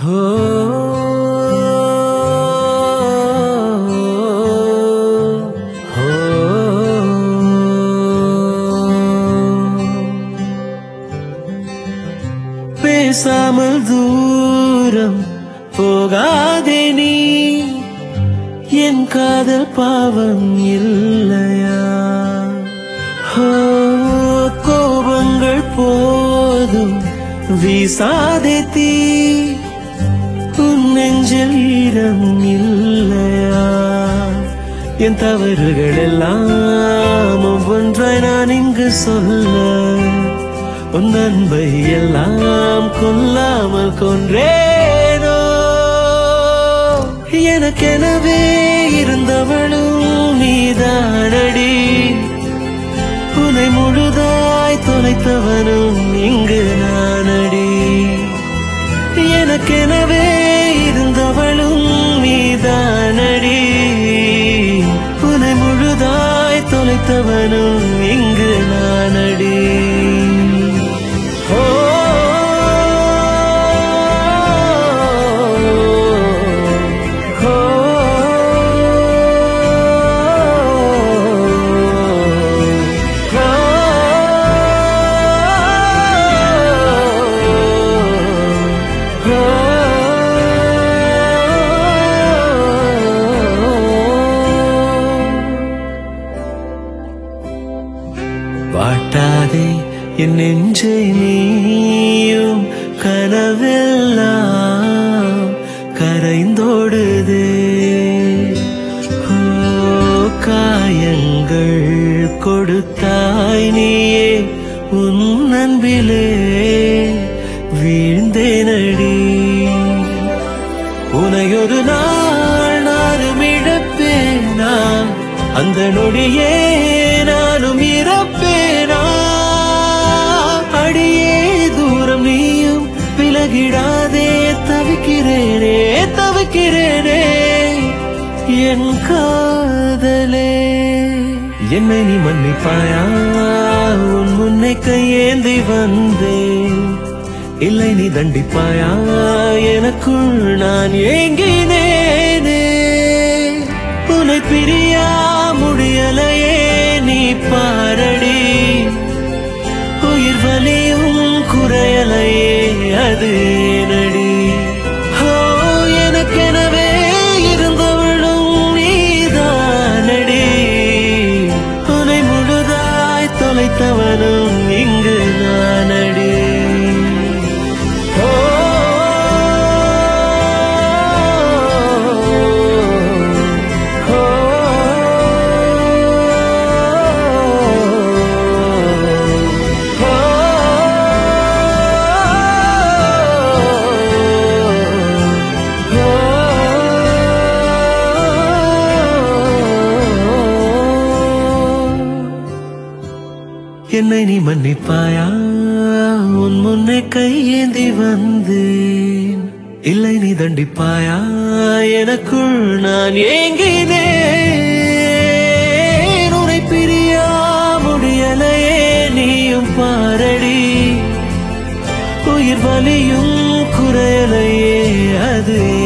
பேசாமல் தூரம் போகாதே நீ என் காதல் பாவம் இல்லையா ஓ, கோபங்கள் போதும் வீசாதே தீ உன் நெஞ்சில் ஈரம் இல்லையா என் தவறுகள் எல்லாம் ஒவ்வொன்றாய் நான் இங்கு சொல்ல உன் அன்பை எல்லாம் கொல்லாமல் கொன்றேனோ எனக்கெனவே இருந்தவளும் நீதானடி உன்னை முழுதாய் தொலைத்தவனும் இங்கு நானடி எனக்கெனவே இருந்தவளும் நீதானடி உன்னை முழுதாய் தொலைத்தவனும் இங்கு நானடி ஓ ஓ வாட்டாதே என் நெஞ்சை நீயும் கனவெல்லாம் கரைந்தோடுதே ஓ, காயங்கள் கொடுத்தாய் நீயே உன் அன்பிலே வீழ்ந்தேனடி உனையொரு நாள் நானும் இழப்பேனா அந்த நொடியே நானும் இறப்பேனா அடியே தூரம் நீயும் விலகிடாதே தவிக்கிறேனே தவிக்கிறேனே என் காதலே என்னை நீ மன்னிப்பாயா உன் முன்னை கையேந்தி வந்தேன் இல்லை நீ தண்டிப்பாயா எனக்குள் நான் ஏங்கினேனே உன்னை பிரியா முடியலையே நீ பாரடி உயிர் வலியும் குறையலையே அது நடி எனக்கெனவே இருந்தவளும் நீதானடி உன்னை முழுதாய் தொலைத்தவனும் இங்கு நானடி ஓ ஓ என்னை நீ மன்னிப்பாயா உன் முன்னே கையேந்தி வந்தேன் இல்லை நீ தண்டிப்பாயா எனக்குள் நான் ஏங்கினேன் உன்னை பிரியா முடியலையே நீயும் பாரடி உயிர் வலியும் குறையலையே அது